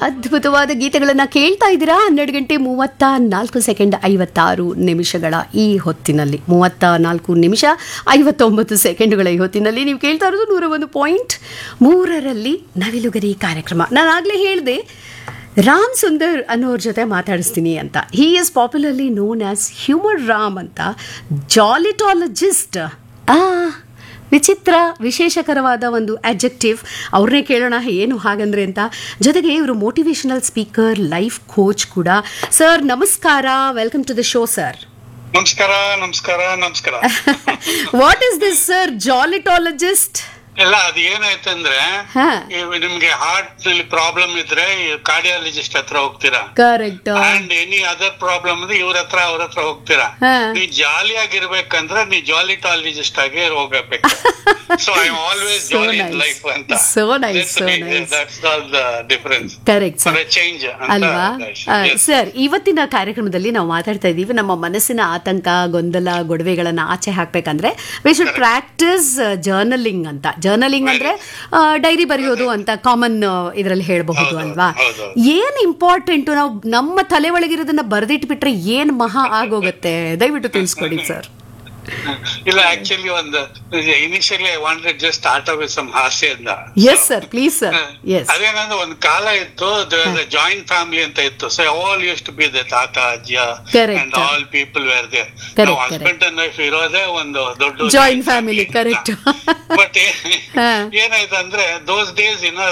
ಅದ್ಭುತವಾದ ಗೀತೆಗಳನ್ನ ಕೇಳ್ತಾ ಇದ್ದೀರಾ ಹನ್ನೆರಡು ಗಂಟೆ ಮೂವತ್ತ ನಾಲ್ಕು ಸೆಕೆಂಡ್ ಐವತ್ತಾರು ನಿಮಿಷಗಳ ಈ ಹೊತ್ತಿನಲ್ಲಿ ಮೂವತ್ತ ನಾಲ್ಕು ನಿಮಿಷ ಐವತ್ತೊಂಬತ್ತು ಸೆಕೆಂಡುಗಳ ಈ ಹೊತ್ತಿನಲ್ಲಿ ನೀವು ಕೇಳ್ತಾ ಇರೋದು ನೂರ ಒಂದು ಪಾಯಿಂಟ್ ಮೂರರಲ್ಲಿ ನವಿಲುಗರಿ ಕಾರ್ಯಕ್ರಮ ನಾನು ಆಗಲೇ ಹೇಳಿದೆ ರಾಮ್ ಸುಂದರ್ ಅನ್ನೋರ ಜೊತೆ ಮಾತಾಡಿಸ್ತೀನಿ ಅಂತ he is popularly known as humour Ram ಅಂತ ಜಾಲಿಟಾಲಜಿಸ್ಟ್ ಆ ವಿಚಿತ್ರ ವಿಶೇಷಕರವಾದ ಒಂದು ಅಡ್ಜೆಕ್ಟಿವ್ ಅವ್ರನ್ನೇ ಕೇಳೋಣ ಏನು ಹಾಗಂದ್ರೆ ಅಂತ ಜೊತೆಗೆ ಇವರು ಮೋಟಿವೇಶನಲ್ ಸ್ಪೀಕರ್ ಲೈಫ್ ಕೋಚ್ ಕೂಡ ಸರ್ ನಮಸ್ಕಾರ welcome to the show sir ನಮಸ್ಕಾರ ನಮಸ್ಕಾರ ನಮಸ್ಕಾರ what is this sir jollitologist ಎಲ್ಲ ಅದು ಏನಾಯ್ತಂದ್ರೆ ಹಾ ಇವ್ ನಿಮ್ಗೆ ಹಾರ್ಟ್ ಪ್ರಾಬ್ಲಮ್ ಇದ್ರೆ ಕಾರ್ಡಿಯಾಲಜಿಸ್ಟ್ ಹತ್ರ ಹೋಗ್ತೀರಾ correct and any other problem ಅಂದ್ರೆ ಇವ್ರ ಹತ್ರ ಅವ್ರ ಹತ್ರ ಹೋಗ್ತೀರಾ ಹಾ. ನೀವ್ ಜಾಲಿ ಆಗಿರ್ಬೇಕಂದ್ರೆ ನೀವ್ ಜಾಲಿಟಾಲಜಿಸ್ಟ್ ಆಗಿ ಹೋಗಬೇಕು so I always So jolly nice. Life ಅಂತ So nice, so nice. That's all the difference correct for sir a change ಅಲ್ವಾ ಸರ್ ಇವತ್ತಿನ ಕಾರ್ಯಕ್ರಮದಲ್ಲಿ ನಾವು ಮಾತಾಡ್ತಾ ಇದ್ದೀವಿ ನಮ್ಮ ಮನಸ್ಸಿನ ಆತಂಕ ಗೊಂದಲ ಗೊಡವೆಗಳನ್ನ ಆಚೆ ಹಾಕ್ಬೇಕಂದ್ರೆ ವಿ ಶುಡ್ ಪ್ರಾಕ್ಟಿಸ್ ಜರ್ನಲಿಂಗ್ ಅಂತ ಜರ್ನಲಿಂಗ್ ಅಂದ್ರೆ ಡೈರಿ ಬರೆಯೋದು ಅಂತ ಕಾಮನ್ ಇದರಲ್ಲಿ ಹೇಳಬಹುದು ಹೌದು, ಅಲ್ವಾ ಹೌದು. ಏನ್ ಇಂಪಾರ್ಟೆಂಟ್ ನಾವು ನಮ್ಮ ತಲೆ ಒಳಗಿರೋದನ್ನ ಬರೆದಿಟ್ಬಿಟ್ರೆ ಏನ್ ಮಹಾ ಆಗೋಗುತ್ತೆ ದಯವಿಟ್ಟು ತಿಳಿಸ್ಕೊಡಿ ಸರ್ ಇಲ್ಲ ಆಕ್ಚುಲಿ ಒಂದು initially I wanted just start with some ಹಾಸ್ಯದಿಂದ yes sir please sir yes ಅದೇನಂದ್ರೆ ಒಂದು ಕಾಲ ಇತ್ತು ಜಾಯಿಂಟ್ ಫ್ಯಾಮಿಲಿ ಅಂತ ಇತ್ತು so all used to be the ತಾತ ಅಜ್ಜ Correct. And all people were they Correct, husband and wife ಇರೋದೇ ಒಂದು ದೊಡ್ಡ ಜಾಯಿಂಟ್ ಫ್ಯಾಮಿಲಿ ಕರೆಕ್ಟ್ ಬಟ್ ಹಾ. ಏನಾಯ್ತು ಅಂದ್ರೆ ದೋಸ್ ಡೇಸ್ ಇನ್ನ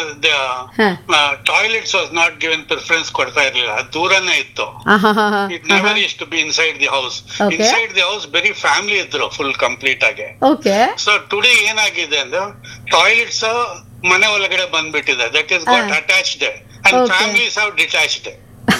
ಹಾ. Toilets was not given preference ಕೊಡ್ತಾ ಇರ್ಲಿಲ್ಲ ಅದು ದೂರನೇ ಇತ್ತು it never is to be inside the house Okay. Inside the house ಬರೀ ಫ್ಯಾಮಿಲಿ ಇದ್ರು ಫುಲ್ ಕಂಪ್ಲೀಟ್ ಆಗಿ ಓಕೆ ಸೊ ಟುಡೇ ಏನಾಗಿದೆ ಅಂದ್ರೆ ಟಾಯ್ಲೆಟ್ಸ್ ಮನೆ ಒಳಗಡೆ ಬಂದ್ಬಿಟ್ಟಿದೆ that is got Ah. Attached and Okay. Families have detached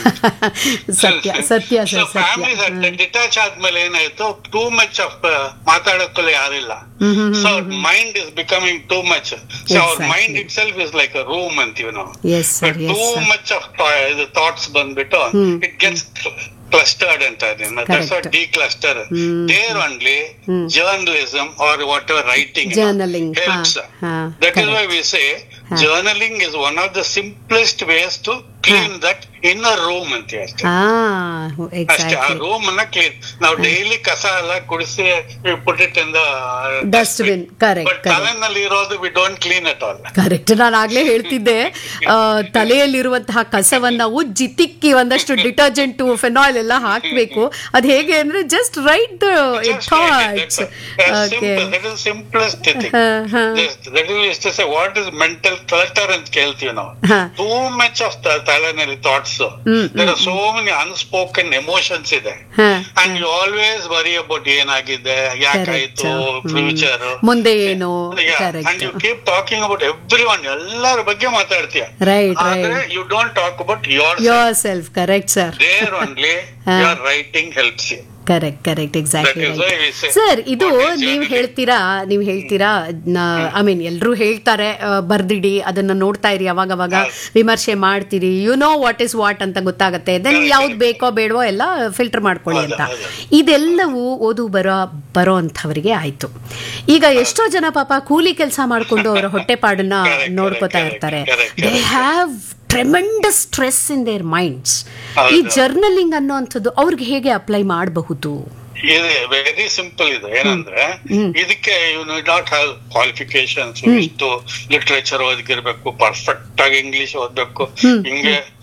ಸತ್ಯ ಸತ್ಯ ಸೊ ಸರ್ ಫ್ಯಾಮಿಲೀಸ್ ಸತ್ಯ ಡಿಟ್ಯಾಚ್ ಆದ್ಮೇಲೆ ಏನಾಯ್ತು ಟೂ ಮಚ್ ಆಫ್ ಮಾತಾಡೋಕ್ಕೂ ಯಾರಿಲ್ಲ hmm, hmm, so mind is becoming too much so ಅವ್ರ Exactly. Mind itself is like a room ಅಂತೀವಿ ನಾವು yes sir yes too sir much of thoughts ಬಂದ್ಬಿಟ್ಟು hmm. It gets clustered ಅಂತ that's Correct. Decluster hmm. There only hmm. Journalism are whatever writing Journaling, ಹಾ, helps ಹಾ, that is why correct. we say ಹಾ. journaling is one of the simplest ways to clean that inner room ಅಂತ ಅಷ್ಟೇ ಹಾ ಅಷ್ಟೇ ಆ exactly room ಅನ್ನ clean ನಾವು ಡೈಲಿ ಕಸ ಎಲ್ಲ ಕುಡಿಸಿ put it in the Dustbin, correct, but correct. ತಲೆನಲ್ಲಿ ಇರೋದು we don't clean at all correct ನಾನು ಆಗ್ಲೇ ಹೇಳ್ತಿದ್ದೆ ಆ, ತಲೆಯಲ್ಲಿರುವಂತಹ ಕಸವನ್ನ ಉಜ್ಜಿ ತಿಕ್ಕಿ ಒಂದಷ್ಟು ಡಿಟರ್ಜೆಂಟ್ ಫೆನಾಯಿಲ್ ಎಲ್ಲ ಹಾಕ್ಬೇಕು ಅದ್ ಹೇಗೆ ಅಂದ್ರೆ just write the thoughts okay that is simplest thing ಹಾ, ಹಾ. That is to say what is mental clutter ಅಂತ ಕೇಳ್ತೀವಿ ನಾವು ಹಾ. ಟೂ ಮಚ್ ಆಫ್ ತಲೆನಲ್ಲಿ thoughts hmm, there are so many unspoken emotions ಇದೆ ಹಾ, and you always worry about ಏನಾಗಿದೆ ಯಾಕಾಯ್ತು Correct. ಹ್ಮ್. ಫ್ಯೂಚರ್ ಮುಂದೆ ಏನು and correct you keep talking about everyone ಎಲ್ಲರ ಬಗ್ಗೆ ಮಾತಾಡ್ತೀಯ ರೈಟ್ ಆದ್ರೆ right you don't talk about your yourself correct sir there only ಹಾ. Your writing helps you correct correct exactly That is why we say, sir ಇದು what is ನೀವು journaling? ಹೇಳ್ತೀರಾ ನೀವು ಹೇಳ್ತೀರಾ ಐ ಮೀನ್ ಎಲ್ಲರೂ ಹೇಳ್ತಾರೆ ಆ, ಬರ್ದಿಡಿ ಅದನ್ನ ನೋಡ್ತಾ ಇರಿ ಅವಾಗ ಅವಾಗ ಹೌದು. ವಿಮರ್ಶೆ ಮಾಡ್ತೀರಿ you know what is what ಅಂತ ಗೊತ್ತಾಗುತ್ತೆ ದೆನ್ Correct, ಯಾವ್ದು correct. ಬೇಕೋ ಬೇಡವೋ ಎಲ್ಲ ಫಿಲ್ಟರ್ ಮಾಡ್ಕೊಳ್ಳಿ ಹೌದು, ಅಂತ ಹೌದು. ಇದೆಲ್ಲವೂ ಓದು ಬರೋ ಬರೋ ಅಂಥವ್ರಿಗೆ ಆಯ್ತು ಈಗ ಎಷ್ಟೋ ಜನ ಪಾಪ ಕೂಲಿ ಕೆಲಸ ಮಾಡ್ಕೊಂಡು ಅವರ ಹೊಟ್ಟೆಪಾಡನ್ನ Correct, ನೋಡ್ಕೋತಾ correct, ಇರ್ತಾರೆ correct, they correct. Have tremendous stress in their minds ಈ ಹೌದು. ಜರ್ನಲಿಂಗ್ ಅನ್ನೋಂಥದ್ದು ಅವ್ರಿಗೆ ಹೇಗೆ ಅಪ್ಲೈ ಮಾಡಬಹುದು ಇದೆ ವೆರಿ ಸಿಂಪಲ್ ಇದು ಏನಂದ್ರೆ ಹ್ಮ್. ಇದಕ್ಕೆ ಯು ನಾಟ್ ಹ್ಯಾವ್ ಕ್ವಾಲಿಫಿಕೇಶನ್ಸ್ ಇಷ್ಟು ಲಿಟ್ರೇಚರ್ ಓದಿರ್ಬೇಕು ಪರ್ಫೆಕ್ಟ್ ಆಗಿ ಇಂಗ್ಲಿಷ್ ಓದ್ಬೇಕು ಹ್ಮ್. ಹಿಂಗೆ